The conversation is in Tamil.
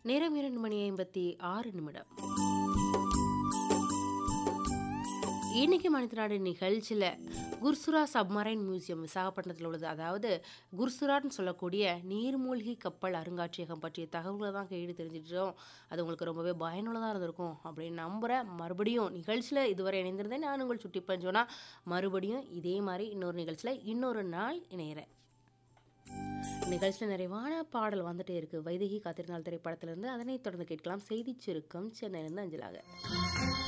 நேரம் இரண்டு மணி ஐம்பத்தி ஆறு நிமிடம் இன்னைக்கு மனிதநாடு நிகழ்ச்சியில் குர்சுரா சப்மரைன் மியூசியம் விசாகப்பட்டினத்தில் உள்ளது அதாவது குர்சுரான்னு சொல்லக்கூடிய நீர்மூழ்கி கப்பல் அருங்காட்சியகம் பற்றிய தகவல்களை தான் கேட்டு தெரிஞ்சிட்டோம் அது உங்களுக்கு ரொம்பவே பயனுள்ளதாக இருந்திருக்கும் அப்படின்னு நம்புகிறேன் மறுபடியும் நிகழ்ச்சியில் இதுவரை இணைந்திருந்தேன் நான் உங்கள் சுட்டி பஞ்சோனா மறுபடியும் இதே மாதிரி இன்னொரு நிகழ்ச்சியில் இன்னொரு நாள் இணையிறேன் நிகழ்ச்சியில் நிறைவான பாடல் வந்துட்டே இருக்கு வைதகி காத்திருந்தாள் திரைப்படத்திலிருந்து அதனைத் தொடர்ந்து கேட்கலாம் செய்திச் சுருக்கம் சென்னையிலிருந்து அஞ்சலாக